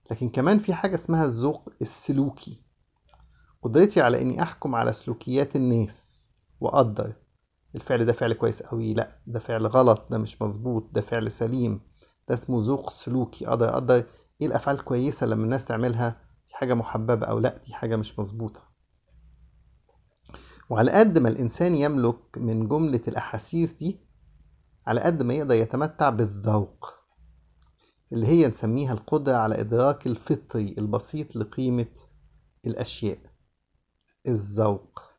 لكن كمان في حاجة اسمها الذوق السلوكي قدرتي على اني احكم على سلوكيات الناس واقدر الفعل ده فعل كويس قوي لا ده فعل غلط ده مش مظبوط ده فعل سليم ده اسمه ذوق سلوكي اقدر اقدر ايه الافعال كويسة لما الناس تعملها دي حاجة محببة او لا دي حاجة مش مظبوطة وعلى قد ما الانسان يملك من جملة الاحاسيس دي على قد ما يقدر يتمتع بالذوق اللي هي نسميها القدرة على إدراك الفطري البسيط لقيمة الأشياء الذوق